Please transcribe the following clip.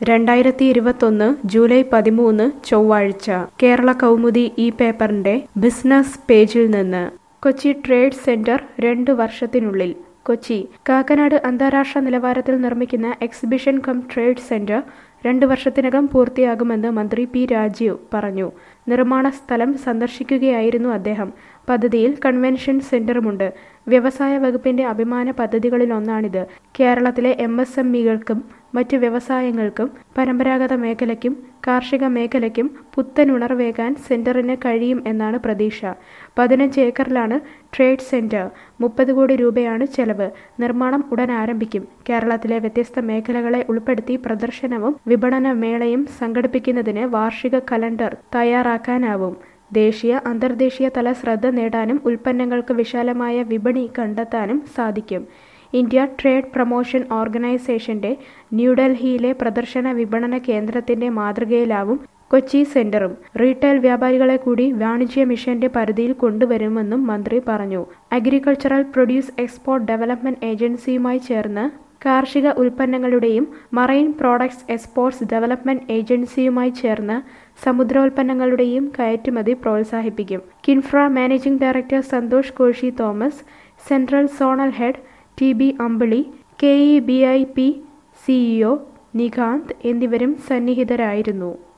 രണ്ടായിരത്തി ഇരുപത്തൊന്ന് ജൂലൈ പതിമൂന്ന് ചൊവ്വാഴ്ച കേരള കൗമുദി ഈ പേപ്പറിന്റെ ബിസിനസ് പേജിൽ നിന്ന് കൊച്ചി ട്രേഡ് സെന്റർ രണ്ട് വർഷത്തിനുള്ളിൽ കൊച്ചി കാക്കനാട് അന്താരാഷ്ട്ര നിലവാരത്തിൽ നിർമ്മിക്കുന്ന എക്സിബിഷൻ കം ട്രേഡ് സെന്റർ രണ്ട് വർഷത്തിനകം പൂർത്തിയാകുമെന്ന് മന്ത്രി പി രാജീവ് പറഞ്ഞു നിർമ്മാണ സ്ഥലം സന്ദർശിക്കുകയായിരുന്നു അദ്ദേഹം പദ്ധതിയിൽ കൺവെൻഷൻ സെന്ററുമുണ്ട് വ്യവസായ വകുപ്പിന്റെ അഭിമാന പദ്ധതികളിലൊന്നാണിത് കേരളത്തിലെ എം എസ് എം ഇകൾക്കും മറ്റ് വ്യവസായങ്ങൾക്കും പരമ്പരാഗത മേഖലയ്ക്കും കാർഷിക മേഖലയ്ക്കും പുത്തനുണർവേകാൻ സെന്ററിന് കഴിയും എന്നാണ് പ്രതീക്ഷ പതിനഞ്ച് ഏക്കറിലാണ് ട്രേഡ് സെന്റർ മുപ്പത് കോടി രൂപയാണ് ചെലവ് നിർമ്മാണം ഉടൻ ആരംഭിക്കും കേരളത്തിലെ വ്യത്യസ്ത മേഖലകളെ ഉൾപ്പെടുത്തി പ്രദർശനവും വിപണന മേളയും സംഘടിപ്പിക്കുന്നതിന് വാർഷിക കലണ്ടർ തയ്യാറാക്കാനാവും ദേശീയ അന്തർദേശീയ തല ശ്രദ്ധ നേടാനും ഉൽപ്പന്നങ്ങൾക്ക് വിശാലമായ വിപണി കണ്ടെത്താനും സാധിക്കും ഇന്ത്യ ട്രേഡ് പ്രൊമോഷൻ ഓർഗനൈസേഷന്റെ ന്യൂഡൽഹിയിലെ പ്രദർശന വിപണന കേന്ദ്രത്തിന്റെ മാതൃകയിലാവും കൊച്ചി സെന്ററും റീറ്റെയിൽ വ്യാപാരികളെ കൂടി വാണിജ്യ മിഷന്റെ പരിധിയിൽ കൊണ്ടുവരുമെന്നും മന്ത്രി പറഞ്ഞു അഗ്രികൾച്ചറൽ പ്രൊഡ്യൂസ് എക്സ്പോർട്ട് ഡെവലപ്മെന്റ് ഏജൻസിയുമായി ചേർന്ന് കാർഷിക ഉൽപ്പന്നങ്ങളുടെയും മറൈൻ പ്രോഡക്ട്സ് എക്സ്പോർട്സ് ഡെവലപ്മെന്റ് ഏജൻസിയുമായി ചേർന്ന് സമുദ്രോൽപ്പന്നങ്ങളുടെയും കയറ്റുമതി പ്രോത്സാഹിപ്പിക്കും KINFRA managing director Santhosh Koshy Thomas central zonal head T B Ambili K E B I P CEO Nikanth എന്നിവരും സന്നിഹിതരായിരുന്നു